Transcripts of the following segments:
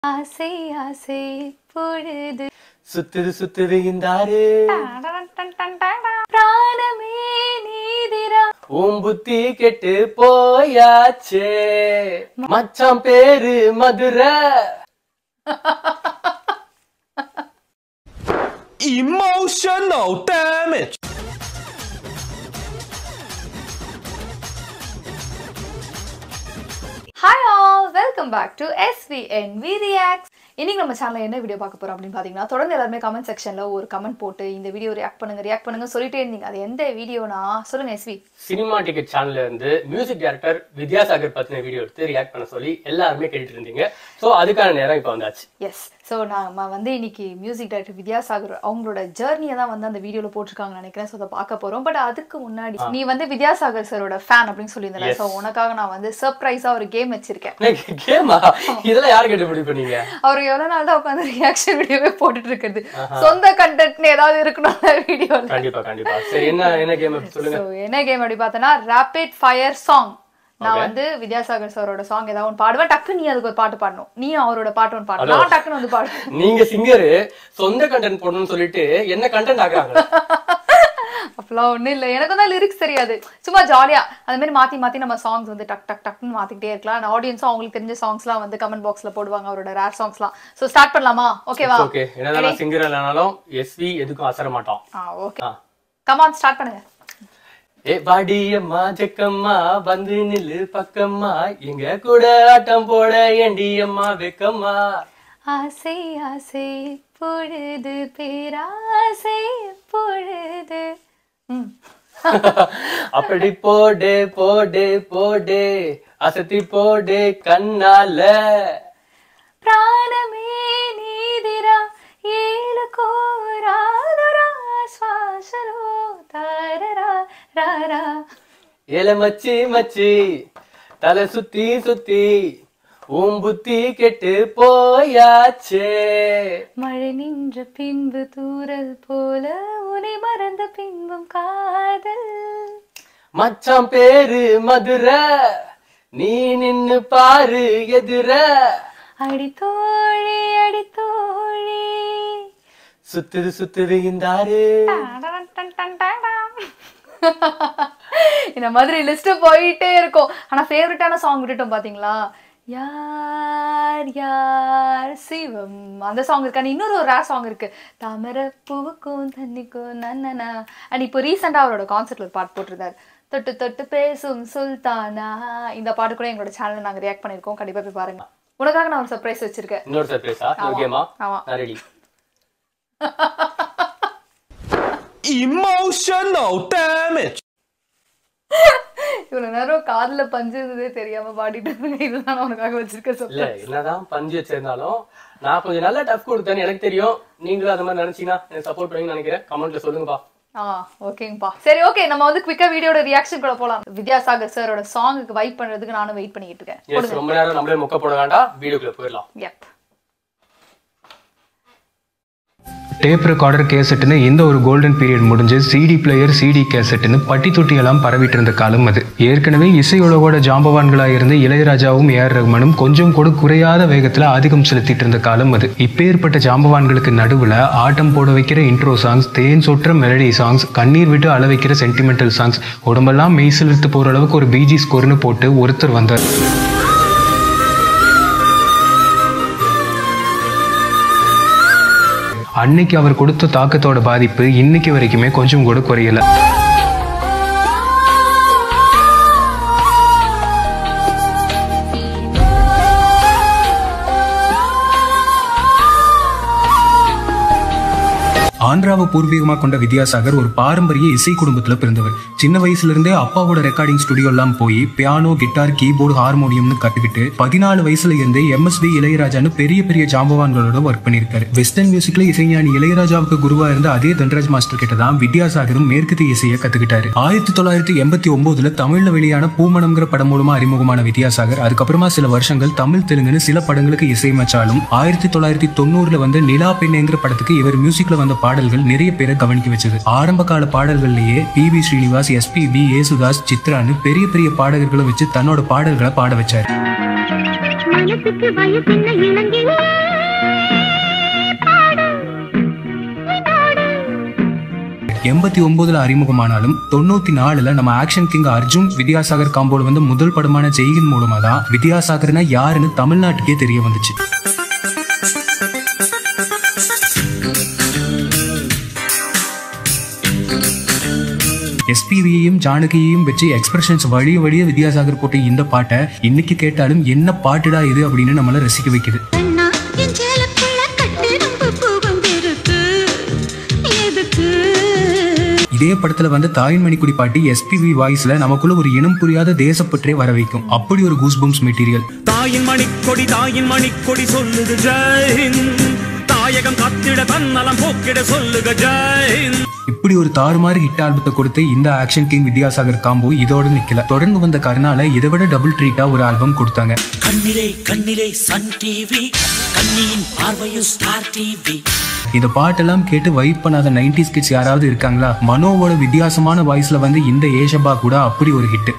ஆசை ஆசை பொழுது சுத்துது சுத்துது இந்தாரு பிராணமே நீதிரா உன் புத்தி கெட்டு போயாச்சே மச்சான் பேரு Madurai Emotional damage. Hi all welcome back to SVN we react இன்னைக்கு நம்ம சேனல்ல என்ன வீடியோ பார்க்க போறோம் அப்படின்னு பாத்தீங்கன்னா தொடர்ந்து எல்லாருமே கமெண்ட் செக்ஷன்ல ஒரு கமெண்ட் போட்டு இந்த வீடியோ ரியாக்ட் பண்ணுங்க ரியாக்ட் பண்ணுங்க சொல்லிட்டே இருந்தீங்க அது எந்த வீடியோனா சொல்லுங்க எஸ்வி சினிமா டிக்கெட் சேனல்ல இருந்து மியூசிக் டைரக்டர் வித்யாசாகர் பத்தின வீடியோ எடுத்து ரியாக்ட் பண்ண சொல்லி எல்லாருமே கேட்டுட்டு இருந்தீங்க சோ அதுக்கான நேரம் இப்ப வந்தாச்சு எஸ் ஸோ நம்ம வந்து இன்னைக்கு மியூசிக் டைரக்டர் வித்யாசாகர் அவங்களோட ஜேர்னியை தான் வந்து அந்த வீடியோவில் போட்டிருக்காங்கன்னு நினைக்கிறேன் ஸோ அதை பார்க்க போகிறோம் பட் அதுக்கு முன்னாடி நீ வந்து வித்யாசாகர் சரோட ஃபேன் அப்படின்னு சொல்லியிருந்தேன் ஸோ உனக்காக நான் வந்து சர்ப்ரைஸாக ஒரு கேம் வச்சிருக்கேன் கேமா இதெல்லாம் யாரு கேட்டு முடிவு பண்ணீங்க அவர் எவ்வளோ நாள் தான் உட்காந்து ரியாக்ஷன் வீடியோவே போட்டுட்டு இருக்குது சொந்த கண்டென்ட்னு ஏதாவது இருக்கணும்ல வீடியோவில் கண்டிப்பா கண்டிப்பா சரி என்ன என்ன கேம் சொல்லுங்க ஸோ என்ன கேம் அப்படி பார்த்தோன்னா ரேபிட் ஃபயர் சாங் நான் வந்து வித்யாசாகர் சாரோட சாங் ஏதாவது ஒன்று பாடுவேன் டக்கு நீ அதுக்கு ஒரு பாட்டு பாடணும் நீ அவரோட பாட்டு ஒன்று பாடணும் நான் டக்குன்னு வந்து பாடுவேன் நீங்க சிங்கரு சொந்த கண்டென்ட் போடணும்னு சொல்லிட்டு என்ன கண்டென்ட் ஆக்குறாங்க அப்பெல்லாம் ஒண்ணும் இல்லை எனக்கு தான் லிரிக்ஸ் தெரியாது சும்மா ஜாலியா அந்த மாதிரி மாத்தி மாத்தி நம்ம சாங்ஸ் வந்து டக் டக் டக்னு மாத்திக்கிட்டே இருக்கலாம் ஆடியன்ஸும் அவங்களுக்கு தெரிஞ்ச சாங்ஸ்லாம் வந்து கமெண்ட் பாக்ஸ்ல போடுவாங்க அவரோட ரேர் சாங்ஸ்லாம் ஸோ ஸ்டார்ட் பண்ணலாமா ஓகேவா ஓகே என்னதான் சிங்கர் இல்லைனாலும் எஸ்வி எதுக்கும் அசர மாட்டோம் ஆ ஓகே ஆ. கமான் ஸ்டார்ட் பண்ணுங்க ஏ வாடியம்மா ஜக்கம்மா வந்து நில்லு பக்கம்மா எங்க கூட ஆட்டம் போட ஏண்டியம்மா வெக்கம்மா ஆசை ஆசை பொழுது பேராசை பொழுது ம் அப்படி போடு போடு போடு அசத்தி போடு கண்ணால ప్రాణమే నీదిరా ఏలుకోరాదురా శ్వాసలో తారరా రారా ஏல மச்சி மச்சி தலை சுத்தி சுத்தி உன் புத்தி கெட்டு போயாச்சே மழை நின்ற பின்பு தூரல் போல உனை மறந்த பின்பும் காதல் மச்சான் பேரு மதுரை நீ நின்னு பாரு எதிர அடி தோழி அடி தோழி சுத்துது சுத்துது இந்தாரு இந்த மாதிரி லிஸ்ட் போயிட்டே இருக்கும் ஆனா ஃபேவரட்டான சாங் விட்டுட்டோம் பாத்தீங்களா யார் யார் சிவம் அந்த சாங் இருக்கு and இன்னொரு ஒரு ரேர் சாங் இருக்கு தாமரை பூவுக்கும் தண்ணிக்கும் நன்னனா அண்ட் இப்போ ரீசெண்டா அவரோட கான்சர்ட்ல ஒரு பாட்டு போட்டிருந்தாரு தொட்டு தொட்டு பேசும் சுல்தானா இந்த பாட்டு கூட எங்களோட சேனல்ல நாங்க ரியாக்ட் பண்ணிருக்கோம் கண்டிப்பா போய் பாருங்க உனக்காக நான் ஒரு சர்ப்ரைஸ் வச்சிருக்கேன் இன்னொரு சர்ப்ரைஸா ஓகேமா ஆமா நான் ரெடி Emotional damage. இவ்வளவு நேரம் காதுல பஞ்சு இருந்ததே தெரியாம பாடிட்டு இருந்தேன் இதுதான் நான் உனக்காக வச்சிருக்க இல்ல சர்ப்ரைஸ் என்னதான் பஞ்சு வச்சிருந்தாலும் நான் கொஞ்சம் நல்லா டஃப் கொடுத்தேன்னு எனக்கு தெரியும் நீங்களும் அது மாதிரி நினைச்சீங்கன்னா எனக்கு சப்போர்ட் பண்ணுவீங்கன்னு நினைக்கிறேன் கமெண்ட்ல சொல்லுங்கப்பா ஆ ஓகேங்கப்பா சரி ஓகே நம்ம வந்து குவிக்கா வீடியோட ரியாக்ஷன் கூட போலாம் வித்யாசாகர் சாரோட சாங்குக்கு வைப் பண்றதுக்கு நானும் வெயிட் பண்ணிட்டு இருக்கேன் எஸ் ரொம்ப நேரம் நம்மளே மொக்க போட வேண்டாம் வீடியோக்குள்ள போயிடலாம் எப் டேப் ரெக்கார்டர் கேசட்டுன்னு இந்த ஒரு கோல்டன் பீரியட் முடிஞ்சு சிடி பிளேயர் சிடி கேசட்டுன்னு பட்டி தொட்டியெல்லாம் பரவிட்டு இருந்த காலம் அது ஏற்கனவே இசையுலகோட ஜாம்பவான்களாக இருந்த இளையராஜாவும் ஏஆர் ரஹ்மானும் கொஞ்சம் கூட குறையாத வேகத்தில் ஆதிக்கம் செலுத்திட்டு இருந்த காலம் அது இப்பேற்பட்ட ஜாம்பவான்களுக்கு நடுவில் ஆட்டம் போட வைக்கிற இன்ட்ரோ சாங்ஸ் தேன் சொற்ற மெலடி சாங்ஸ் கண்ணீர் விட்டு அள வைக்கிற சென்டிமெண்டல் சாங்ஸ் உடம்பெல்லாம் மெய் சிலிர்த்து போகிற அளவுக்கு ஒரு பிஜி ஸ்கோர்னு போட்டு ஒருத்தர் வந்தார் அன்னைக்கு அவர் கொடுத்த தாக்கத்தோட பாதிப்பு இன்னைக்கு வரைக்குமே கொஞ்சம் கூட குறையல ஆந்திராவை பூர்வீகமாக கொண்ட வித்யாசாகர் ஒரு பாரம்பரிய இசை குடும்பத்தில் பிறந்தவர் சின்ன வயசுல இருந்தே அப்பாவோட ரெக்கார்டிங் ஸ்டுடியோலாம் போய் பியானோ கிட்டார் கீபோர்டு ஹார்மோனியம்னு கத்துக்கிட்டு பதினாலு வயசுல இருந்தே எம்எஸ்வி இளையராஜான்னு பெரிய பெரிய ஜாம்பவான்களோட ஒர்க் பண்ணியிருக்காரு வெஸ்டர்ன் மியூசிக்ல இசைஞானி இளையராஜாவுக்கு குருவா இருந்த அதே தன்ராஜ் மாஸ்டர் கிட்ட தான் வித்யாசாகரும் மேற்கத்திய இசையை கத்துக்கிட்டாரு ஆயிரத்தி தொள்ளாயிரத்தி எண்பத்தி ஒன்பதுல தமிழ்ல வெளியான பூமணம்ங்கிற படம் மூலமா அறிமுகமான வித்யாசாகர் அதுக்கப்புறமா சில வருஷங்கள் தமிழ் தெலுங்குன்னு சில படங்களுக்கு இசையமைச்சாலும் ஆயிரத்தி தொள்ளாயிரத்தி தொண்ணூறுல வந்து நிலா பெண்ணேங்கிற படத்துக்கு இவர் மியூசிக்ல வந்த பாடல்கள் நிறைய பேரை கவனிக்க வச்சது ஆரம்ப கால பாடல்கள்லயே P V Srinivas SPB Yesudas சித்ரான்னு பெரிய பெரிய பாடகர்களை வச்சு தன்னோட பாடல்களை பாட வச்சாரு மனசுக்கு வயசின்ன இளங்கிலே எண்பத்தி ஒன்பதுல அறிமுகமானாலும் தொண்ணூத்தி நாலுல நம்ம ஆக்ஷன் கிங் அர்ஜுன் வித்யாசாகர் காம்போல வந்து முதல் படமான ஜெய்கின் மூலமா தான் வித்யாசாகர்னா யாருன்னு தமிழ்நாட்டுக்கே தெரிய வந்துச்சு எஸ்பிவியையும் ஜானகியையும் வச்சு எக்ஸ்பிரஷன்ஸ் வழிய வழிய வித்யாசாகர் போட்ட இந்த பாட்டை இன்னைக்கு கேட்டாலும் என்ன பாட்டுடா இது அப்படின்னு நம்மள ரசிக்க வைக்குது அண்ணா என் சேலக்குள்ள கட்டிரும்பு பூவம் இருக்கு எதுக்கு இதே படத்துல வந்து தாயின் மணிக்குடி பாட்டி எஸ்பிவி வாய்ஸ்ல நமக்குள்ள ஒரு இனம் புரியாத தேசப்பற்றே வர வைக்கும் அப்படி ஒரு கூஸ்பம்ஸ் மெட்டீரியல் தாயின் மணிக்கொடி தாயின் மணிக்கொடி சொல்லுது ஜெயஹிந்த் தாயகம் காத்திட தன்னலம் போக்கிட சொல்லுக ஜெயஹிந்த் இப்படி ஒரு தாறுமாறு ஹிட் ஆல்பத்தை கொடுத்து இந்த ஆக்ஷன் கிங் வித்யாசாகர் காம்போ இதோட நிக்கல தொடர்ந்து வந்த கருணால இதை விட டபுள் ட்ரீட்டா ஒரு ஆல்பம் கொடுத்தாங்க கண்ணிலே கண்ணிலே சன் டிவி கண்ணியின் பார்வையும் ஸ்டார் டிவி இந்த பாட்டெல்லாம் கேட்டு வைப் பண்ணாத நைன்டிஸ் கிட்ஸ் யாராவது இருக்காங்களா மனோவோட வித்தியாசமான வாய்ஸ்ல வந்து இந்த ஏஷபா கூட அப்படி ஒரு ஹிட்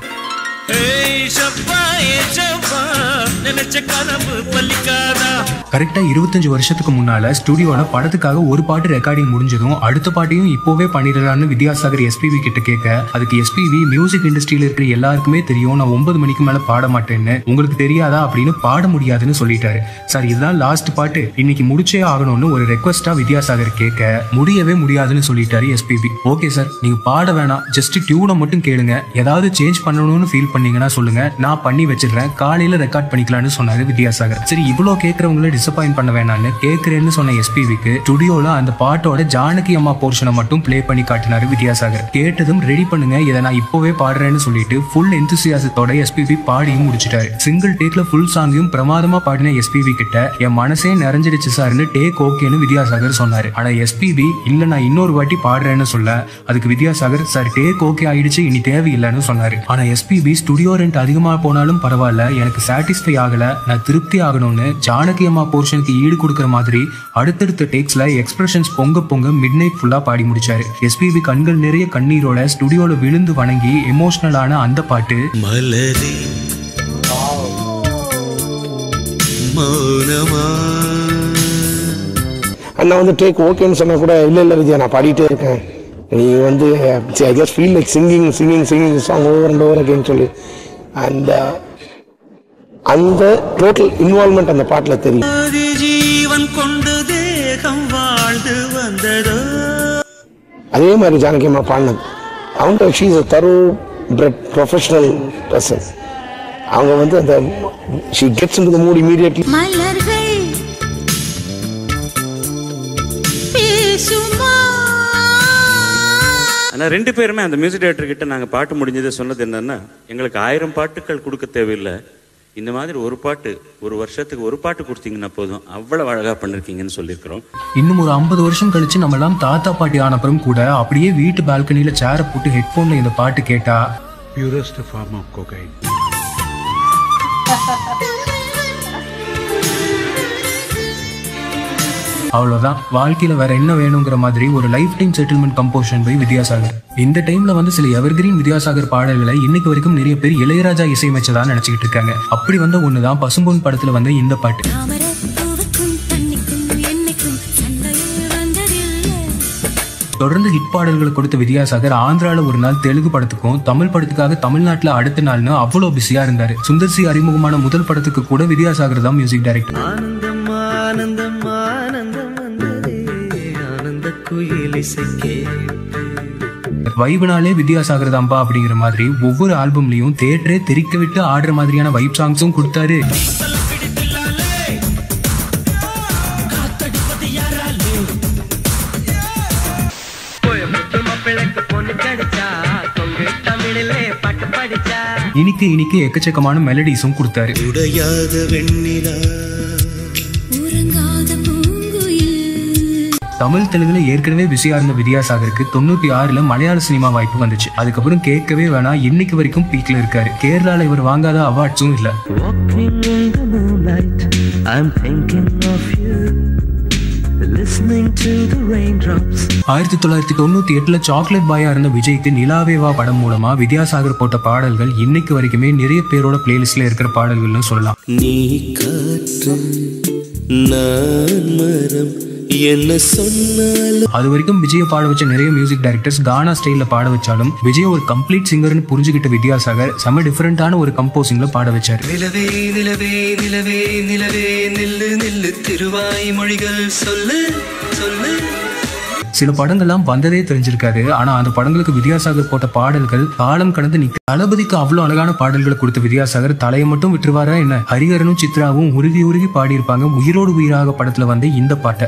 ஏய் ஷப்பா ஏ ஷப்பா நினைச்ச கனவு பலிக்காதா கரெக்டா இருபத்தஞ்சு வருஷத்துக்கு முன்னால ஸ்டுடியோல படத்துக்காக ஒரு பாட்டு ரெக்கார்டிங் முடிஞ்சதும் அடுத்த பாட்டையும் இப்போவே பண்ணிடலாம்னு வித்யாசாகர் எஸ்பிவி கிட்ட கேட்க அதுக்கு எஸ்பிவி மியூசிக் இண்டஸ்ட்ரியில இருக்கிற எல்லாருக்குமே தெரியும் நான் ஒன்பது மணிக்கு மேல பாட மாட்டேன்னு உங்களுக்கு தெரியாதா அப்படின்னு பாட முடியாதுன்னு சொல்லிட்டாரு சார் இதுதான் லாஸ்ட் பாட்டு இன்னைக்கு முடிச்சே ஆகணும்னு ஒரு ரெக்வஸ்டா வித்யாசாகர் கேட்க முடியவே முடியாதுன்னு சொல்லிட்டாரு எஸ்பிபி ஓகே சார் நீங்க பாட வேணாம் ஜஸ்ட் டியூனை மட்டும் கேளுங்க ஏதாவது சேஞ்ச் பண்ணணும்னு ஃபீல் பண்ணீங்கன்னா சொல்லுங்க நான் பண்ணி வச்சிடுறேன் காலையில ரெக்கார்ட் பண்ணிக்கலாம்னு சொன்னாரு வித்யாசாகர் சரி இவ்வளோ கேட்கறவங்கள டிசப்பாயிண்ட் பண்ண வேணாம்னு கேட்கறேன்னு சொன்ன எஸ்பிவிக்கு ஸ்டுடியோல அந்த பாட்டோட ஜானகி அம்மா போர்ஷனை மட்டும் ப்ளே பண்ணி காட்டினாரு வித்யாசாகர் கேட்டதும் ரெடி பண்ணுங்க இதை நான் இப்போவே பாடுறேன்னு சொல்லிட்டு ஃபுல் எந்தூசியாசத்தோட எஸ்பிவி பாடியும் முடிச்சிட்டாரு சிங்கிள் டேக்ல ஃபுல் சாங்கையும் பிரமாதமா பாடின எஸ்பிவி கிட்ட என் மனசே நிறைஞ்சிடுச்சு சார்னு டேக் ஓகேன்னு வித்யாசாகர் சொன்னாரு ஆனா எஸ்பிபி இல்ல நான் இன்னொரு வாட்டி பாடுறேன்னு சொல்ல அதுக்கு வித்யாசாகர் சார் டேக் ஓகே ஆயிடுச்சு இனி தேவையில்லைன்னு சொன்னாரு ஆனா எஸ்பிபி ஸ்டுடியோ ரெண்ட் அதிகமா போனாலும் பரவாயில்ல எனக்கு சாட்டிஸ்ஃபை ஆகல நான் திருப்தி ஆகணும்னு ஜானகி அம்மா போர்ஷனுக்கு ஈடு கொடுக்குற மாதிரி அடுத்தடுத்த டேக்ஸ்ல எக்ஸ்பிரஷன்ஸ் பொங்க பொங்க மிட் நைட் ஃபுல்லா பாடி முடிச்சாரு எஸ்பிபி கண்கள் நிறைய கண்ணீரோட ஸ்டுடியோல விழுந்து வணங்கி எமோஷனலான அந்த பாட்டு மலரே மௌனமா அண்ணா வந்து டேக் ஓகேன்னு சொன்னா கூட இல்லை இல்லை விஜயா நான் பாடிட்டே இருக்கேன் நீ வந்து I just feel like singing singing singing song over and over அகேன்னு சொல்லி அந்த அந்த டோட்டல் இன்வால்மெண்ட் அந்த பாட்டில் தெரியும் ஆதி ஜீவன் கொண்டு தேகம் வாழ்ந்து வந்ததோ அதே மாதிரி ஜானகி அம்மா பாடினது அவங்க ஷீஸ் அ தரோ பிரெட் ப்ரொஃபஷனல் பர்சன் அவங்க வந்து அந்த she gets in the mood immediately மலர்கள் பேசுமா ஆனால் ரெண்டு பேருமே அந்த மியூசிக் டைரக்டர் கிட்ட நாங்கள் பாட்டு முடிஞ்சதை சொன்னது என்னன்னா எங்களுக்கு ஆயிரம் பாட்டுகள் கொடுக்க தேவையில்லை இந்த மாதிரி ஒரு பாட்டு ஒரு வருஷத்துக்கு ஒரு பாட்டு கொடுத்தீங்கன்னா போதும் அவ்வளவு அழகா பண்ணிருக்கீங்கன்னு சொல்லியிருக்கிறோம் இன்னும் ஒரு ஐம்பது வருஷம் கழிச்சு நம்ம எல்லாம் தாத்தா பாட்டி ஆனப்புறம் கூட அப்படியே வீட்டு பால்கனில சேரை போட்டு ஹெட்போன்ல இந்த பாட்டு கேட்டா purest form of cocaine. அவ்வளவுதான் வாழ்க்கையில வேற என்ன வேணுங்கிற மாதிரி ஒரு lifetime settlement composition by Vidyasagar இந்த டைம்ல வந்து சில எவர்கிரீன் வித்யாசாகர் பாடல்களை இன்னைக்கு வரைக்கும் நிறைய பேர் இளையராஜா இசையமைச்சதா நினைச்சுக்கிட்டு இருக்காங்க அப்படி வந்த ஒண்ணுதான் பசும்பொன் படத்துல வந்த இந்த பாட்டு தாமரை பூவுக்கும் தண்ணிக்கும் என்னைக்கும் சண்டையில் வந்ததில்லை தொடர்ந்து ஹிட் பாடல்களை கொடுத்த வித்யாசாகர் ஆந்திரால ஒரு நாள் தெலுங்கு படத்துக்கும் தமிழ் படத்துக்காக தமிழ்நாட்டுல அடுத்த நாள்னு அவ்வளவு பிஸியா இருந்தாரு சுந்தர் சி அறிமுகமான முதல் படத்துக்கு கூட வித்யாசாகர் தான் மியூசிக் டைரக்டர் ஆனந்தம் ஆனந்தம் ஆனந்தம் வந்ததே ஆனந்த குயில் இசைக்கே வைப்னாலே வித்யாசாகர் தான்பா அப்படிங்கிற மாதிரி ஒவ்வொரு ஆல்பம்லயும் தேட்டரே தெரிக்க விட்டு ஆடுற மாதிரியான வைப் சாங்ஸும் கொடுத்தாரு இனிக்கு இனிக்கு எக்கச்சக்கமான மெலடிஸும் கொடுத்தாரு உடையாத வெண்ணிலா உறங்காத பூங்குயில் தமிழ் தெலுங்குல ஏற்கனவே பிஸியா இருந்த வித்யாசாகருக்கு தொண்ணூத்தி ஆறுல மலையாள சினிமா வாய்ப்பு வந்துச்சு அதுக்கப்புறம் கேட்கவே வேணாம் இன்னைக்கு வரைக்கும் பீக்ல இருக்காரு கேரளால இவர் வாங்காத அவார்ட்ஸும் இல்ல Walking in the moonlight, I'm thinking of you. Listening to the raindrops. ஆயிரத்தி தொள்ளாயிரத்தி தொண்ணூத்தி எட்டுல சாக்லேட் பாயா இருந்த விஜய்க்கு நிலாவேவா படம் மூலமா வித்யாசாகர் போட்ட பாடல்கள் இன்னைக்கு வரைக்குமே நிறைய பேரோட பிளேலிஸ்ட்ல இருக்கிற பாடல்கள்னு சொல்லலாம் நீ காற்று நான் மரம் என்ன சொன்னாலும் அது வரைக்கும் விஜயை பாட வச்ச நிறைய மியூசிக் டைரக்டர்ஸ் கானா ஸ்டைல்ல பாட வச்சாலும் விஜய் ஒரு கம்ப்ளீட் சிங்கர்னு புரிஞ்சுக்கிட்ட வித்யாசாகர் செம டிஃபரெண்டான ஒரு கம்போசிங்ல பாட வச்சாரு நிலவே நிலவே நிலவே நிலவே நில்லு நில்லு திருவாய் மொழிகள் சொல்லு சொல்லு சில படங்கள்லாம் வந்ததே தெரிஞ்சிருக்காது ஆனா அந்த படங்களுக்கு வித்யாசாகர் போட்ட பாடல்கள் காலம் கடந்து நிக்க தளபதிக்கு அவ்வளவு அழகான பாடல்களை கொடுத்த வித்யாசாகர் தலையை மட்டும் விட்டுருவாரா என்ன ஹரிஹரனும் சித்ராவும் உருகி உருகி பாடியிருப்பாங்க உயிரோடு உயிராக படத்துல வந்து இந்த பாட்டை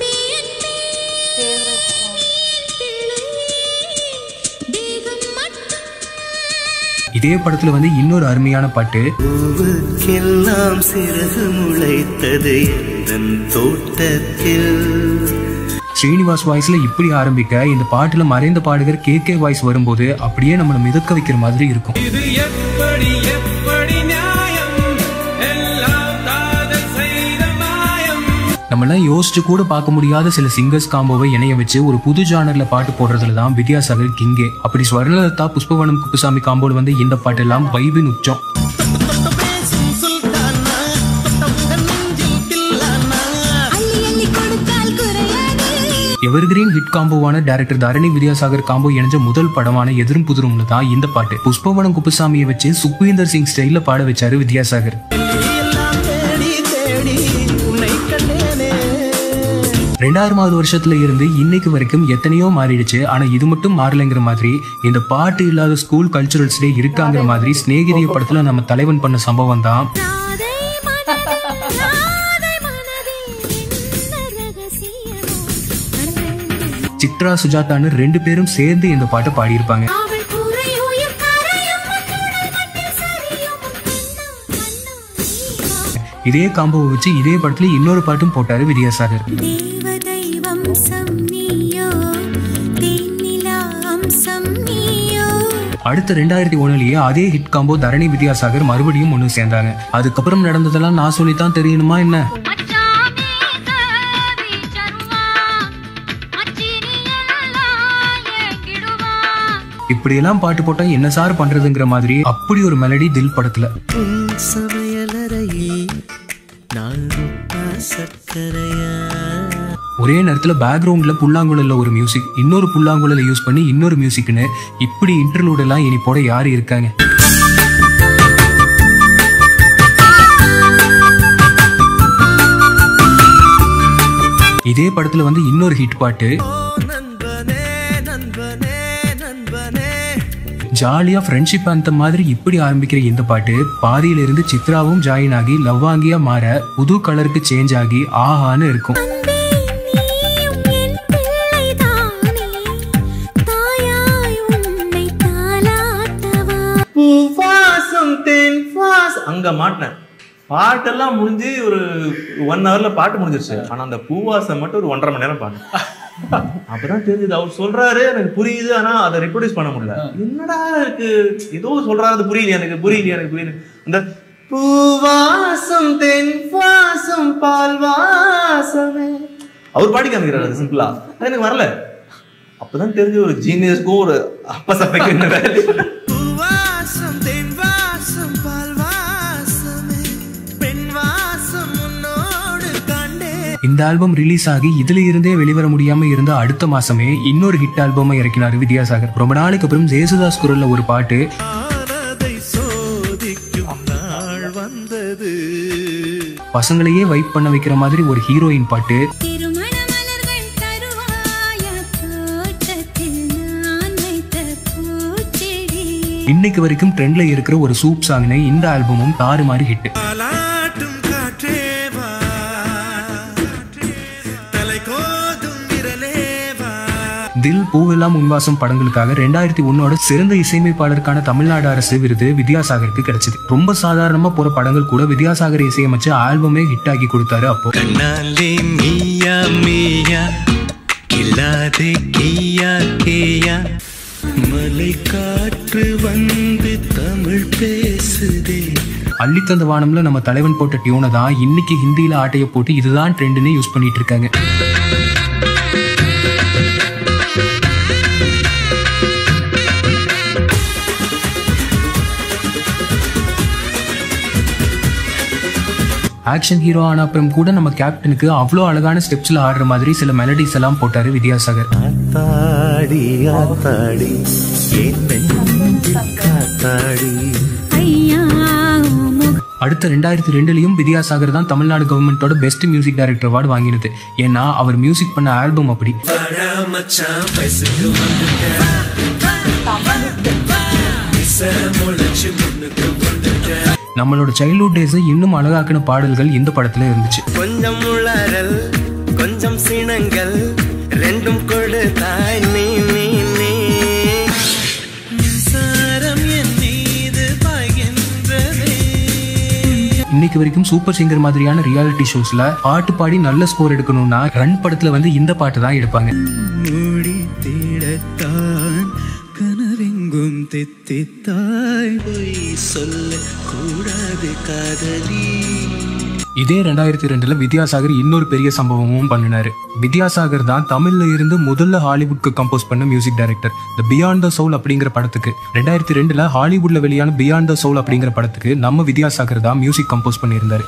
இதே படத்துல வந்து இன்னொரு அருமையான பாட்டு பூவுக்கெல்லாம் சிறகு முளைத்தது எந்தன் தோட்டத்தில் ஸ்ரீனிவாஸ் வாய்ஸ்ல இப்படி ஆரம்பிக்க இந்த பாட்டுல மறைந்த பாடகர் கே கே வாய்ஸ் வரும்போது அப்படியே நம்மளை மிதக்க வைக்கிற மாதிரி இருக்கும் இது எப்படி எப்படி நியாயம் எல்லாம் காதல் செய்த மாயம் நம்மளாம் யோசிச்சு கூட பார்க்க முடியாத சில சிங்கர்ஸ் காம்போவை இணைய வச்சு ஒரு புது ஜானர்ல பாட்டு போடுறதுல தான் வித்யாசாகர் கிங்கே அப்படி ஸ்வர்ணலதா புஷ்பவனம் குப்புசாமி காம்போல வந்து இந்த பாட்டெல்லாம் வைபின் உச்சம் அள்ளி அள்ளி கொடுத்தால் குறையாது எவர்கிரீன் ஹிட் காம்போவான டைரக்டர் தரணி வித்யாசாகர் காம்போ இணைஞ்ச முதல் படமான எதிரும் புதிரும்னு தான் இந்த பாட்டு புஷ்பவனம் குப்புசாமியை வச்சு சுக்வீந்தர் சிங் ஸ்டைல்ல பாட வச்சாரு வித்யாசாகர் ரெண்டாயிரமாவது வருஷத்துல இருந்து இன்னைக்கு வரைக்கும் எத்தனையோ மாறிடுச்சு ஆனா இது மட்டும் மாறலைங்கிற மாதிரி இந்த பாட்டு இல்லாத ஸ்கூல் கல்ச்சுரல்ஸ் டே இருக்காங்கிற மாதிரி ஸ்நேகிதிய படத்துல நம்ம தலைவன் பண்ண சம்பவம் தான் ராதை மனதில் ராதை மனதில் என்ன ரகசியமோ கண்டேன். சித்ரா சுஜாதான்னு ரெண்டு பேரும் சேர்ந்து இந்த பாட்டை பாடியிருப்பாங்க அவள் கூரை உயிர் கரையும் மண்ணுடல் மண்ணில் சரியும் கண்ணா கண்ணா நீவா இதே காம்போவை வச்சு இதே படத்துல இன்னொரு பாட்டும் போட்டாரு வித்யாசாகர் தேவதை வம்சம் நீயோ தேனிலா அம்சம் நீயோ அடுத்த ரெண்டாயிரத்தி ஒண்ணுலயே அதே ஹிட் காம்போ தரணி வித்யாசாகர் மறுபடியும் ஒண்ணு சேர்ந்தாங்க அதுக்கப்புறம் நடந்ததெல்லாம் நான் சொல்லித்தான் தெரியணுமா என்ன மச்சாமே கவி சர்வா மச்சினியெல்லாம் ஏங்கிடுவா இப்படியெல்லாம் பாட்டு போட்டா என்ன சார் பண்றதுங்கிற மாதிரி அப்படி ஒரு மெலடி தில் படத்துல உன் சமையலறையில் நான் உப்பா சர்க்கரையா ஒரே நேரத்துல பேக்ரவுண்ட்ல புல்லாங்குழல்ல ஒரு மியூசிக் இன்னொரு புல்லாங்குழல யூஸ் பண்ணி இன்னொரு மியூசிக்னு இப்படி இன்டர்லூட் எல்லாம் இனி போட யாரு இருக்காங்க இதே படத்துல வந்து இன்னொரு ஹிட் பாட்டு ஜாலியா ஃப்ரெண்ட்ஷிப் அந்த மாதிரி இப்படி ஆரம்பிக்கிற இந்த பாட்டு பாதியில இருந்து சித்ராவும் ஜாயின் ஆகி லவ்வாங்கியா மாற புது கலருக்கு சேஞ்ச் ஆகி ஆஹான்னு இருக்கும் அன்பே நீயும் என் பிள்ளைதானே தாயாய் உன்னை தாலாட்டவா பூவாசம் தென் வாஸ் அங்க மாட்டினேன் பாட்டெல்லாம் முடிஞ்சு ஒரு ஒன் ஹவர்ல பாட்டு முடிஞ்சிருச்சு ஆனா அந்த பூவாசம் மட்டும் ஒரு ஒன்றரை மணி நேரம் பாட்டேன் அப்பதான் தெரிஞ்சது அவர் சொல்றாரு எனக்கு புரியுது ஆனா அதை ரெப்ரொடியூஸ் பண்ண முடியல என்னடா இருக்கு ஏதோ சொல்றாரு அது புரியல எனக்கு புரியல எனக்கு புரியல அந்த பூவாசம் தென் வாசம் பால் வாசமே அவர் பாடி காமிக்கிறாரு அது சிம்பிளா அது எனக்கு வரல அப்பதான் தெரிஞ்ச ஒரு ஜீனியஸ்க்கும் ஒரு அப்ப சப்பைக்கு என்ன வேலை பூவாசம் தென் வாசம் பால் வாசமே பெண் வாசம் உன்னோடு கண்டே இந்த ஆல்பம் ரிலீஸ் ஆகி இதுல இருந்தே வெளிவர முடியாம இருந்த அடுத்த மாசமே இன்னொரு ஹிட் ஆல்பமை இறக்கினாரு வித்யாசாகர் ரொம்ப நாளைக்கு அப்புறம் ஜேசுதாஸ் குரல்ல ஒரு பாட்டு ஆனதை சோதிக்கும் நாள் வந்தது பசங்களையே வைப் பண்ண வைக்கிற மாதிரி ஒரு ஹீரோயின் பாட்டு திருமண மலர்கள் தருவாயா தோட்டத்தில் நான் வைத்த பூச்செடி இன்னைக்கு வரைக்கும் ட்ரெண்ட்ல இருக்கிற ஒரு சூப் சாங்னு இந்த ஆல்பமும் தாறு மாதிரி ஹிட் பாலாட்டும் காற்றேவா தலை கோதும் விரலேவா தில் பூவெல்லாம் உன்வாசம் படங்களுக்காக ரெண்டாயிரத்தி ஒன்னோட சிறந்த இசையமைப்பாளருக்கான தமிழ்நாடு அரசு விருது வித்யாசாகருக்கு கிடைச்சது ரொம்ப சாதாரணமா போற படங்கள் கூட வித்யாசாகர் இசையமைச்சு ஆல்பமே ஹிட் ஆக்கி கொடுத்தாரு அப்போ கண்ணாலே மீயா மீயா கில்லாதே கியா கேயா மலை காற்று வந்து தமிழ் பேசுதே அள்ளித்தந்த வானம்ல நம்ம தலைவன் போட்ட டியூனை தான் இன்னைக்கு ஹிந்தியில ஆட்டைய போட்டு இதுதான் ட்ரெண்ட்னு யூஸ் பண்ணிட்டு இருக்காங்க ஆக்ஷன் ஹீரோ ஆன அப்புறம் கூட நம்ம கேப்டனுக்கு அவ்வளோ அழகான ஸ்டெப்ஸ்ல ஆடுற மாதிரி சில மெலடிஸ் எல்லாம் போட்டாரு வித்யாசாகர் ஆத்தாடி ஆத்தாடி என் நெஞ்சில் காத்தாடி அடுத்த ரெண்டாயிரத்தி ரெண்டுலயும் வித்யாசாகர் தான் தமிழ்நாடு கவர்மெண்டோட பெஸ்ட் மியூசிக் டைரக்டர் அவார்டு வாங்கினது ஏன்னா அவர் மியூசிக் பண்ண ஆல்பம் அப்படி மச்சான் வயசுக்கு வந்துட்டேன் மிச முளைச்சு முன்னுக்கு வந்துட்டேன் நம்மளோட சைல்ட்ஹுட் டேஸை இன்னும் அழகாக்கின பாடல்கள் இந்த படத்துல இருந்துச்சு கொஞ்சம் உளறல் கொஞ்சம் சினங்கள் ரெண்டும் கொடுத்தாய் நீ நீ நீ மின்சாரம் என் மீது பாய்கின்றதே இன்னைக்கு வரைக்கும் சூப்பர் சிங்கர் மாதிரியான ரியாலிட்டி ஷோஸ்ல பாட்டு பாடி நல்ல ஸ்கோர் எடுக்கணும்னா ரன் படத்துல வந்து இந்த பாட்டு தான் எடுப்பாங்க மூடி தேடத்தான் கனவெங்கும் தித்தித்தாய் பொய் சொல்ல கூடாது காதலி இதே ரெண்டாயிரத்தி ரெண்டுல வித்யாசாகர் இன்னொரு பெரிய சம்பவமும் பண்ணினாரு வித்யாசாகர் தான் தமிழ்ல இருந்து முதல்ல ஹாலிவுட்க்கு கம்போஸ் பண்ண music director the beyond the soul அப்படிங்கிற படத்துக்கு ரெண்டாயிரத்தி ரெண்டுல ஹாலிவுட்ல வெளியான பியாண்ட் த சோல் அப்படிங்கிற படத்துக்கு நம்ம வித்யாசாகர் தான் மியூசிக் கம்போஸ் பண்ணியிருந்தாரு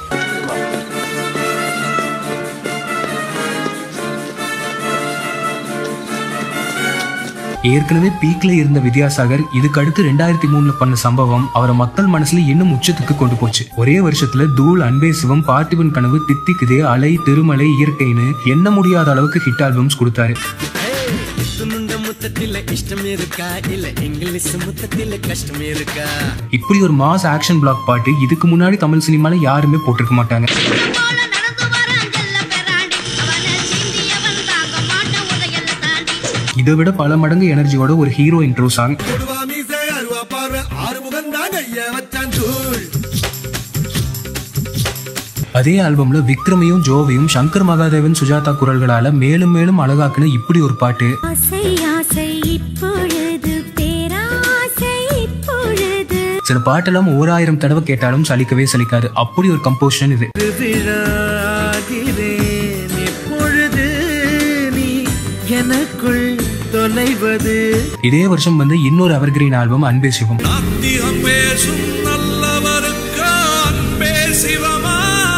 ஏற்கனவே பீக்ல இருந்த வித்யாசாகர் இதுக்கு அடுத்து ரெண்டாயிரத்தி மூணுல பண்ண சம்பவம் அவரை மக்கள் மனசுல இன்னும் உச்சத்துக்கு கொண்டு போச்சு ஒரே வருஷத்துல தூள் அன்பே சிவம் பார்த்திபன் கனவு தித்திக்குதே அலை திருமலை இயற்கைன்னு எண்ண முடியாத அளவுக்கு ஹிட் ஆல்பம்ஸ் கொடுத்தாரு முந்த முத்தத்தில இஷ்டம் இருக்கா இல்ல இங்கிலீஷ் முத்தத்தில கஷ்டம் இருக்கா இப்படி ஒரு மாஸ் ஆக்ஷன் பிளாக் பாட்டு இதுக்கு முன்னாடி தமிழ் சினிமால யாருமே போட்டிருக்க மாட்டாங்க இதை விட பல மடங்கு எனர்ஜியோட ஒரு ஹீரோ இன்ட்ரோ சாங் அதே ஆல்பம்ல விக்ரமையும் ஜோவையும் சங்கர் மகாதேவன் சுஜாதா குரல்களால மேலும் மேலும் அழகாக்குன இப்படி ஒரு பாட்டு ஆசை ஆசை இப்பொழுது பேராசை இப்பொழுது சில பாட்டெல்லாம் ஓராயிரம் தடவை கேட்டாலும் சலிக்கவே சலிக்காது அப்படி ஒரு கம்போசிஷன் இது விழாகிறேன் எப்பொழுது நீ எனக்குள் தொலைவது இதே வருஷம் வந்து இன்னொரு எவர்கிரீன் ஆல்பம் அன்பே சிவம் நாத்திகம் பேசும் நல்லவருக்கு அன்பே சிவமாகும்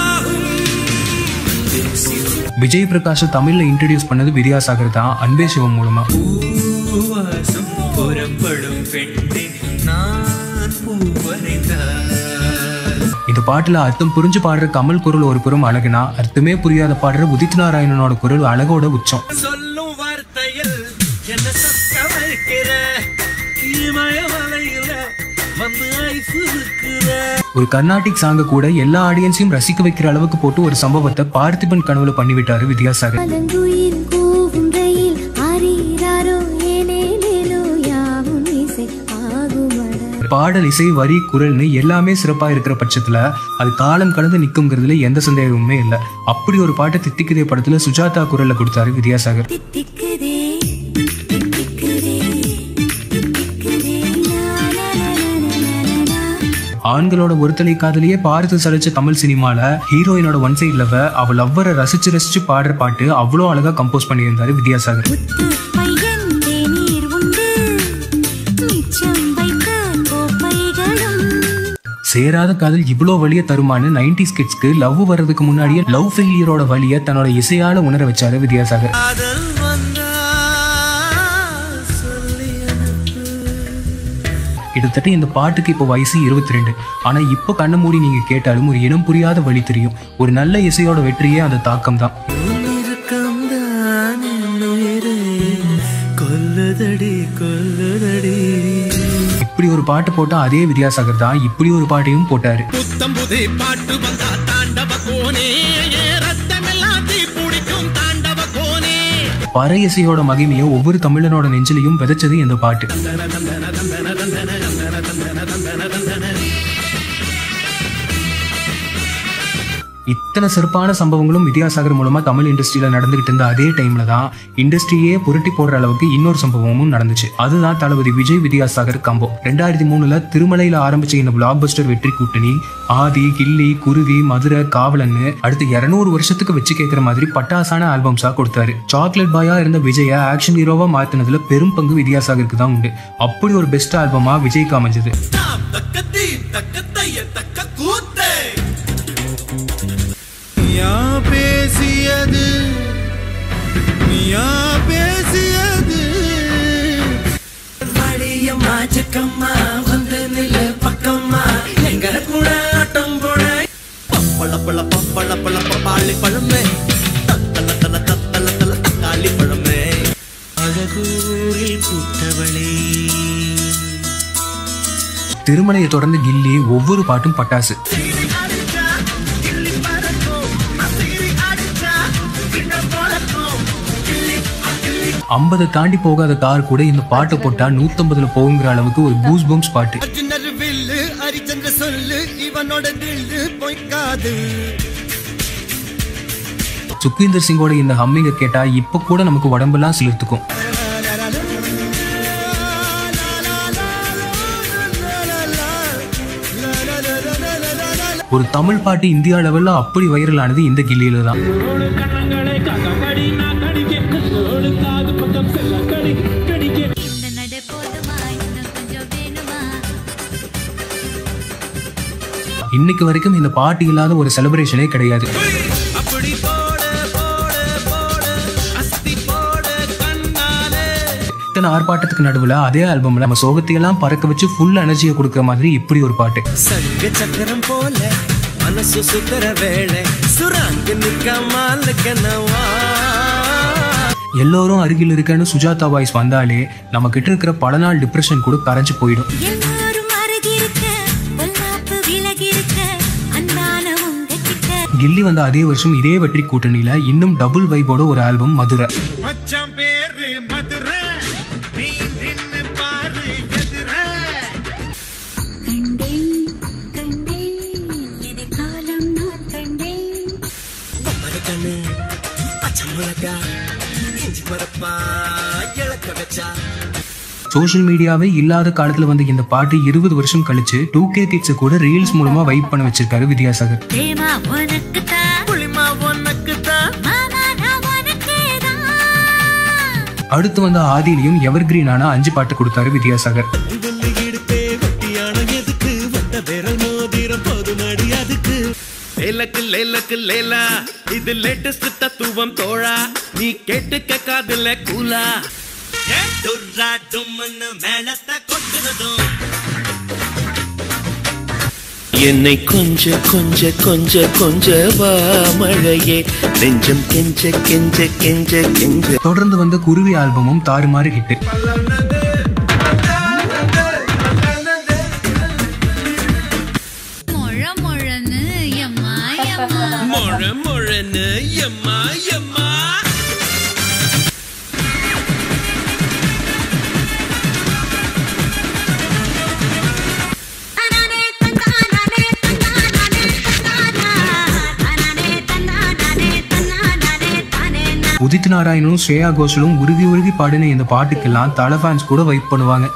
விஜய் பிரகாஷ் தமிழ்ல இன்ட்ரடியூஸ் பண்ணது வித்யாசாகர் தான் அன்பே சிவம் மூலமா பூவாசம் புறப்படும் பெண்ணே நான் பூவரைந்தால் இந்த பாட்டுல அர்த்தம் புரிஞ்சு பாடுற கமல் குரல் ஒரு புறம் அழகுனா அர்த்தமே புரியாத பாடுற உதித் நாராயணனோட குரல் அழகோட உச்சம் சொல்லும் வார்த்தையில் என்ன சத்த வைக்கிற இமயமலையில வந்து ஐஸ் இருக்கிற ஒரு கர்நாடிக் சாங்க கூட எல்லா ஆடியன்ஸையும் ரசிக்க வைக்கிற அளவுக்கு போட்டு ஒரு சம்பவத்தை பார்த்திபன் கனவுல பண்ணி விட்டாரு வித்யாசாகர் அலங்குயில் கூவும் ரயில் ஆரீராரோ ஏனேனேனோ யாவும் இசை ஆகுமட பாடல் இசை வரி குரல்னு எல்லாமே சிறப்பா இருக்கிற பட்சத்துல அது காலம் கடந்து நிக்குங்கிறதுல எந்த சந்தேகமுமே இல்ல அப்படி ஒரு பாட்டை தித்திக்குதே படத்துல சுஜாதா குரல்ல கொடுத்தாரு வித்யாசாகர் தித்திக்குதே தித்திக்குதே தித்திக்குதே லா, லா, லா, லா, லா, லா, லா. ஆண்களோட ஒருத்தலை காதலியே பார்த்து சலிச்ச தமிழ் சினிமால ஹீரோயினோட ஒன் சைட் லவ் அவ லவ்வரை ரசிச்சு ரசிச்சு பாடுற பாட்டு அவ்வளோ அழகா கம்போஸ் பண்ணியிருந்தாரு வித்யாசாகர் பையன் தேநீர் உண்டு மிச்சம் வைத்த கோப்பைகளும் சேராத காதல் இவ்வளோ வழிய தருமான்னு நைன்டி கிட்ஸ்க்கு லவ் வர்றதுக்கு முன்னாடியே லவ் ஃபெயிலியரோட வழிய தன்னோட இசையால உணர வச்சாரு வித்யாசாகர் காதல் வந்தா சொல்லி அனுப்பு கிட்டத்தட்ட இந்த பாட்டுக்கு இப்போ வயசு இருபத்தி ரெண்டு ஆனா இப்போ கண்ணை மூடி நீங்க கேட்டாலும் ஒரு இனம் புரியாத வழி தெரியும் ஒரு நல்ல இசையோட வெற்றியே அந்த தாக்கம் தான் உன்னிருக்கம்தான் என் உயிரை கொல்லுதடி கொல்லுதடி இப்படி ஒரு பாட்டு போட்டா அதே வித்யாசாகர் தான் இப்படி ஒரு பாட்டையும் போட்டாரு புத்தம் புது பாட்டு வந்தா தாண்டவ கோனே ஏ ரத்தமெல்லாம் தீ பிடிக்கும் தாண்டவ கோனே பறை இசையோட மகிமையை ஒவ்வொரு தமிழனோட நெஞ்சிலையும் விதைச்சது இந்த பாட்டு இத்தனை சிறப்பான சம்பவங்களும் வித்யாசாகர் மூலமா தமிழ் இண்டஸ்ட்ரியில நடந்துகிட்டு இருந்த அதே டைம்ல தான் இண்டஸ்ட்ரியே புரட்டி போடுற அளவுக்கு இன்னொரு சம்பவமும் நடந்துச்சு அதுதான் தளபதி விஜய் வித்யாசாகர் கம்போ ரெண்டாயிரத்தி மூணுல திருமலையில ஆரம்பிச்ச இந்த பிளாக் பஸ்டர் வெற்றி கூட்டணி ஆதி கில்லி குருவி மதுரை காவலன்னு அடுத்து இருநூறு வருஷத்துக்கு வச்சு கேட்கிற மாதிரி பட்டாசான ஆல்பம்ஸா கொடுத்தாரு சாக்லேட் பாயா இருந்த விஜய ஆக்ஷன் ஹீரோவா மாத்தினதுல பெரும் பங்கு வித்யாசாகருக்கு தான் உண்டு அப்படி ஒரு பெஸ்ட் ஆல்பமா விஜய்க்கு அமைஞ்சது தக்க தீ தக்க தைய தக்க கூத்தே நீயா பேசியது நீயா பேசியது வழியம்மா சிக்கம்மா வந்து நில்லு பக்கம்மா எங்க கூட ஆட்டம் போட பப்பள பழ பப்பள பழ பப்பாளி பழமே தத்தல தல தத்தல தல தக்காளி பழமே அழகூரில் பூத்தவளே திருமலையை தொடர்ந்து கில்லி ஒவ்வொரு பாட்டும் பட்டாசு ஐம்பதை தாண்டி போகாத கார் கூட இந்த பாட்டை போட்டா நூத்தம்பதுல போகுங்கிற அளவுக்கு ஒரு கூஸ் பம்ப்ஸ் பாட்டு அர்ஜுனர் வில்லு ஹரிச்சந்திர சொல்லு இவனோட தில்லு பொய்க்காது சுக்வீந்தர் சிங்கோட இந்த ஹம்மிங்க கேட்டா இப்ப கூட நமக்கு உடம்பெல்லாம் சிலிர்த்துக்கும் ஒரு தமிழ் பாட்டு இந்தியா லெவல்ல அப்படி வைரல் ஆனது இந்த கில்லியில தான் இன்னைக்கு வரைக்கும் இந்த பாட்டு இல்லாத ஒரு செலிப்ரேஷனே கிடையாது அப்படி போட போட போட அஸ்தி போட கண்ணாலே இத்தனை ஆர்ப்பாட்டத்துக்கு நடுவுல அதே ஆல்பம்ல நம்ம சோகத்தையெல்லாம் பறக்க வச்சு ஃபுல் எனர்ஜியை கொடுக்குற மாதிரி இப்படி ஒரு பாட்டு சங்க சக்கரம் போல மனசு சுத்தர வேளை சுராங்க நிற்காமலுக்கனவா எல்லோரும் அருகில் இருக்கன்னு சுஜாதா வாய்ஸ் வந்தாலே நம்ம கிட்ட இருக்கிற பல நாள் டிப்ரெஷன் கூட கரைஞ்சு போயிடும் எல்லாரும் அருகிருக்க பொல்லாப்பு விலகிருக்க அன்பான உங்ககிட்ட கில்லி வந்த அதே வருஷம் இதே வெற்றி கூட்டணியில இன்னும் டபுள் வைபோட ஒரு ஆல்பம் மதுரை மச்சான் பேரு மதுரை நீ நின்னு பாரு எதிரே கண்டேன் கண்டேன் எதிர்காலம் நான் கண்டேன் கண்ணு பச்சை மிளகா இஞ்சி மரப்பா இழக்க வச்சா சோஷியல் மீடியாவே இல்லாத காலத்துல வந்த இந்த பாட்டு இருபது வருஷம் கழிச்சு டூ கே கிட்ஸ் கூட ரீல்ஸ் மூலமா வைப் பண்ண வச்சிருக்காரு வித்யாசாகர் பிரேமா உனக்கு தான் புளிமா உனக்கு தான் மாமா நான் உனக்கே தான் அடுத்து வந்த ஆதிலையும் எவர் கிரீனான அஞ்சு பாட்டு கொடுத்தாரு வித்யாசாகர் உங்கள்ல இடுப்பே வட்டியான எதுக்கு வட்ட விரல் மோதிரம் போதுமடி அதுக்கு லேலக்கு லேலக்கு லேலா இது லேட்டஸ்ட் தத்துவம் தோழா நீ கேட்டுக்க காதுல கூலா துர்ரா டும்னு மேலத்தை கொட்டுறதும் என்னை கொஞ்ச கொஞ்ச கொஞ்ச கொஞ்ச வா மழையே நெஞ்சம் கெஞ்ச கெஞ்ச கெஞ்ச கெஞ்ச தொடர்ந்து வந்த குருவி ஆல்பமும் தாறுமாறு ஹிட் மொழ மொழன்னு எம்மா எம்மா மொழ மொழன்னு எம்மா எம்மா தனானே தன்னானே தன்னானே தன்னானா தனானே தன்னானே தன்னானே தானே நான் உதித் நாராயணனும் ஸ்ரேயா கோஷலும் உருகி உருகி பாடின இந்த பாட்டுக்கெல்லாம் தலை ஃபேன்ஸ் கூட வைப் பண்ணுவாங்க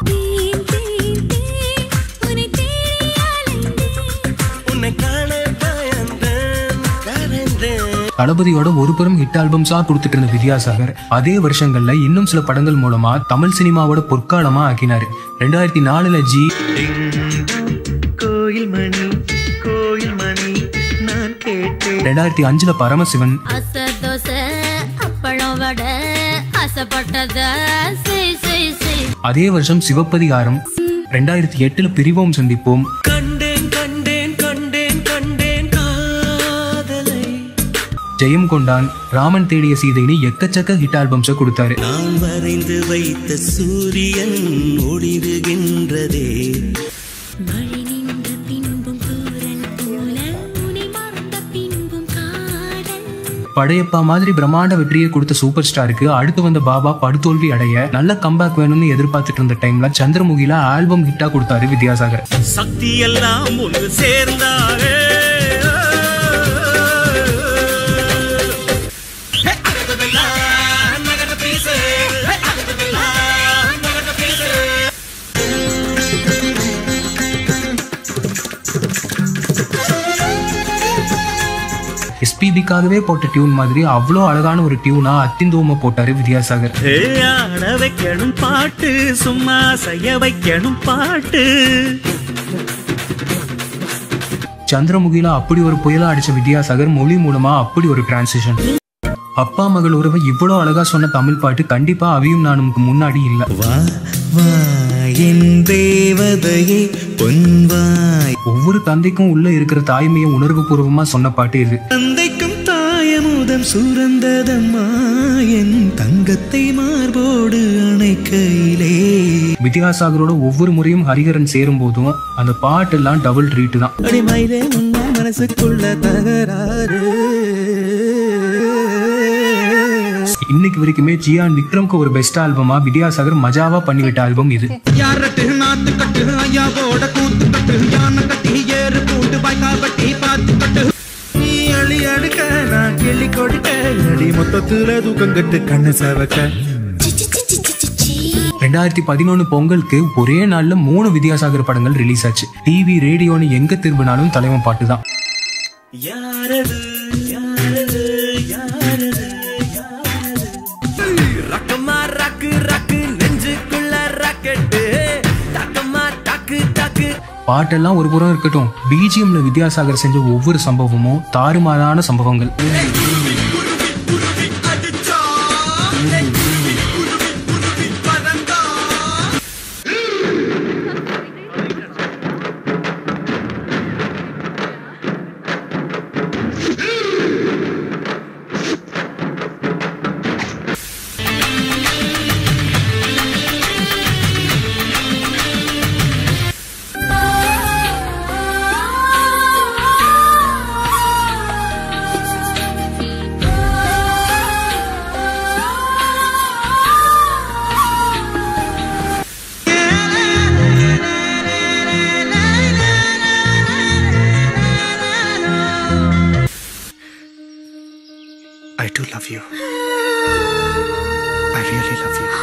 உன்னை தேடி அலைந்தேன் உன்னை காண பயந்தேன் கரைந்தேன் தளபதியோட ஒரு புறம் ஹிட் ஆல்பம்ஸா கொடுத்துட்டு இருந்த வித்யாசாகர் அதே வருஷங்கள்ல இன்னும் சில படங்கள் மூலமா தமிழ் சினிமாவோட பொற்காலமா ஆக்கினாரு ரெண்டாயிரத்தி நாலுல ஜி கோயில் மணி கோயில் மணி நான் கேட்டேன் ரெண்டாயிரத்தி அஞ்சுல பரமசிவன் அச தோசை அப்பளம் வடை ஆசைப்பட்டத செய் செய் செய் அதே வருஷம் சிவப்பதிகாரம் ரெண்டாயிரத்தி எட்டுல பிரிவோம் சந்திப்போம் கண்டேன் கண்டேன் கண்டேன் கண்டேன் காதலை ஜெயம் கொண்டான் ராமன் தேடிய சீதைன்னு எக்கச்சக்க ஹிட் ஆல்பம்ஸை கொடுத்தாரு நான் வரைந்து வைத்த சூரியன் ஒளிருகின்றதே மழை நின்ற பின்பும் தூரல் போல உன்னை மறந்த பின்பும் காதல் படையப்பா மாதிரி பிரம்மாண்ட வெற்றியை கொடுத்த சூப்பர் ஸ்டாருக்கு அடுத்து வந்த பாபா படுதோல்வி அடைய நல்ல கம்பேக் வேணும்னு எதிர்பார்த்துட்டு இருந்த டைம்ல சந்திரமுகில ஆல்பம் ஹிட்டா கொடுத்தாரு வித்யாசாகர் சக்தி எல்லாம் ஒன்று சேர்ந்தாரே நகர பீசு நகர பீசு எஸ்பிபிக்காகவே போட்ட டியூன் மாதிரி அவ்வளோ அழகான ஒரு டியூனா அத்திந்தோம போட்டாரு வித்யாசாகர் ஏ, ஆட வைக்கணும் பாட்டு சும்மா செய்ய வைக்கணும் பாட்டு சந்திரமுகில அப்படி ஒரு புயலா அடிச்ச வித்யாசாகர் மொழி மூலமா அப்படி ஒரு டிரான்சிஷன் அப்பா மகள் உறவை இவ்வளவு அழகா சொன்ன தமிழ் பாட்டு கண்டிப்பா அவியும் நானுக்கு முன்னாடி இல்ல வா வா என் தேவதையே பொன்வாய் ஒவ்வொரு தந்தைக்கும் உள்ள இருக்கிற தாய்மையை உணர்வு பூர்வமா சொன்ன பாட்டு இது தந்தைக்கும் தாயமுதம் சுரந்ததம்மா என் தங்கத்தை மார்போடு அணைக்கையிலே வித்யாசாகரோட ஒவ்வொரு முறையும் ஹரிஹரன் சேரும் போதும் அந்த பாட்டெல்லாம் டபுள் ட்ரீட் தான் அடிமயிலே முன்னா மனசுக்குள்ள தகராறு இன்னைக்கு வரைக்குமே ஜியான் விக்ரம்க்கு ஒரு பெஸ்ட் ஆல்பமா வித்யாசாகர் மஜாவா பண்ணிவிட்ட ஆல்பம் இது யாரட்டு நாத்து கட்டு ஐயாவோட கூத்து கட்டு யானை கட்டி ஏறு பூண்டு பாய்க்கா பட்டி பார்த்து கட்டு நீ அழி அடுக்க நான் கிள்ளி கொடுக்க அடி மொத்தத்துல தூக்கம் கட்டு கண்ணு சவக்க ரெண்டாயிரத்தி பதினொன்னு பொங்கலுக்கு ஒரே நாள்ல மூணு வித்யாசாகர் படங்கள் ரிலீஸ் ஆச்சு டிவி ரேடியோன்னு எங்க திரும்பினாலும் தலைவன் பாட்டு தான் யாரது யாரது யாரது ரக்கமா ரக்கு ரக்கு நெஞ்சுக்குள்ள ராக்கெட்டு டக்கமா டக்கு டக்கு பாட்டெல்லாம் ஒரு புறம் இருக்கட்டும் பிஜிஎம்ல வித்யாசாகர் செஞ்ச ஒவ்வொரு சம்பவமும் தாறுமாறான சம்பவங்கள் I do love you. I really love you.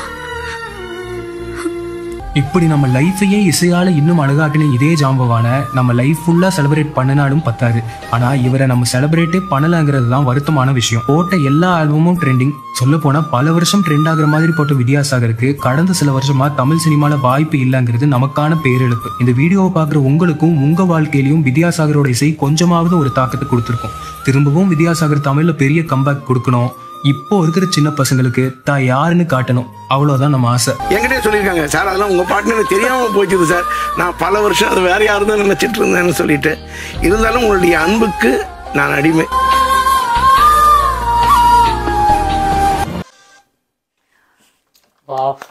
இப்படி நம்ம லைஃபையே இசையால இன்னும் அழகாக்கின இதே ஜாம்பவான நம்ம லைஃப் ஃபுல்லா செலிப்ரேட் பண்ணினாலும் பத்தாது ஆனா இவரை நம்ம செலிப்ரேட்டே பண்ணலங்கிறது தான் வருத்தமான விஷயம் போட்ட எல்லா ஆல்பமும் ட்ரெண்டிங் சொல்ல போனா பல வருஷம் ட்ரெண்ட் ஆகுற மாதிரி போட்ட வித்யாசாகருக்கு கடந்த சில வருஷமா தமிழ் சினிமால வாய்ப்பு இல்லைங்கிறது நமக்கான பேரிழப்பு இந்த வீடியோவை பார்க்குற உங்களுக்கும் உங்க வாழ்க்கையிலும் வித்யாசாகரோட இசை கொஞ்சமாவது ஒரு தாக்கத்தை கொடுத்துருக்கும் திரும்பவும் வித்யாசாகர் தமிழ்ல பெரிய கம்பேக் கொடுக்கணும் இப்போ இருக்கிற சின்ன பசங்களுக்கு தான் யாருன்னு காட்டணும் அவ்வளவுதான் நம்ம ஆசை என்கிட்டயே சொல்லியிருக்காங்க சார் அதெல்லாம் உங்கள் பாட்டுன்னு எனக்கு தெரியாமல் போச்சுது சார் நான் பல வருஷம் அது வேற யாரும் தான் நினச்சிட்டு இருந்தேன்னு சொல்லிட்டு இருந்தாலும் உங்களுடைய அன்புக்கு நான் அடிமை Wow.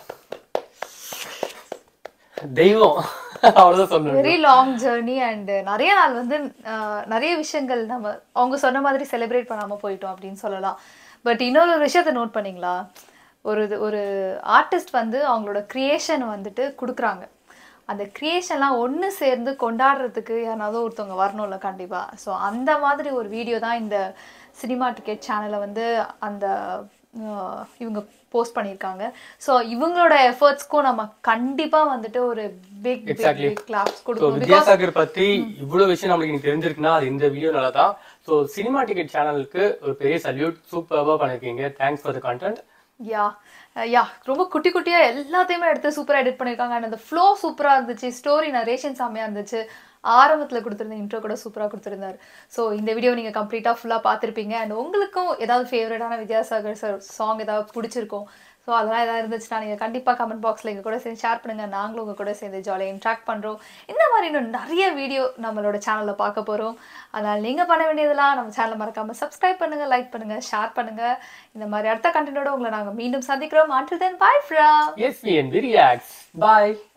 தெய்வம் அவ்வளவுதான் சொல்லணும் வெரி லாங் ஜேர்னி அண்ட் நிறைய நாள் வந்து அஹ், நிறைய விஷயங்கள் நம்ம அவங்க சொன்ன மாதிரி செலிப்ரேட் பண்ணாம போயிட்டோம் அப்படின்னு சொல்லலாம் பட் இன்னொரு ஒரு விஷயத்தை நோட் பண்ணீங்களா ஒரு இது- ஒரு ஆர்டிஸ்ட் வந்து அவங்களோட கிரியேஷன் வந்துட்டு கொடுக்குறாங்க அந்த கிரியேஷன்லாம் ஒன்று சேர்ந்து கொண்டாடுறதுக்கு யாராவது ஒருத்தவங்க வரணும்ல கண்டிப்பாக ஸோ அந்த மாதிரி ஒரு வீடியோ தான் இந்த சினிமா டிக்கெட் சேனலை வந்து அந்த அஹ், இவங்க போஸ்ட் பண்ணியிருக்காங்க ஸோ இவங்களோட எஃபர்ட்ஸ்க்கும் நம்ம கண்டிப்பாக வந்துட்டு ஒரு big big exactly big claps so கொடுக்கணும் பிகாஸ் வித்யாசாகர் பத்தி இவ்வளவு விஷயம் நம்மளுக்கு இன்னைக்கு தெரிஞ்சிருக்குன்னா அது இந்த வீடியோனால தான் ஸோ சினிமா டிக்கெட் சேனலுக்கு ஒரு பெரிய சல்யூட் சூப்பராக பண்ணிருக்கீங்க thanks for the content yeah yeah ரொம்ப குட்டி குட்டியா எல்லாத்தையுமே எடுத்து சூப்பரா எடிட் பண்ணிருக்காங்க அண்ட் அந்த ஃப்ளோ சூப்பரா இருந்துச்சு ஸ்டோரி நரேஷன் செம்மையா இருந்துச்சு ஆரம்பத்துல கொடுத்திருந்த இன்ட்ரோ கூட சூப்பரா கொடுத்திருந்தாரு ஸோ இந்த வீடியோ நீங்க கம்ப்ளீட்டா ஃபுல்லா பார்த்திருப்பீங்க அண்ட் உங்களுக்கும் ஏதாவது ஃபேவரட்டான வித்யாசாகர் சார் சாங் ஏதாவது பிடிச்சிருக்கும் ஸோ அதெல்லாம் ஏதாவது இருந்துச்சுன்னா நீங்கள் கண்டிப்பாக கமெண்ட் பாக்ஸில் எங்கள் கூட சேர்ந்து ஷேர் பண்ணுங்கள் நாங்களும் உங்கள் கூட சேர்ந்து ஜாலியாக இன்ட்ராக்ட் பண்ணுறோம் இந்த மாதிரி இன்னும் நிறைய வீடியோ நம்மளோட சேனலில் பார்க்க போகிறோம் அதனால் நீங்கள் பண்ண வேண்டியதெல்லாம் நம்ம சேனலை மறக்காமல் சப்ஸ்கிரைப் பண்ணுங்கள் லைக் பண்ணுங்கள் ஷேர் பண்ணுங்கள் இந்த மாதிரி அடுத்த கண்டென்ட்டோட உங்களை நாங்கள் மீண்டும் சந்திக்கிறோம் until then bye from S V N reacts bye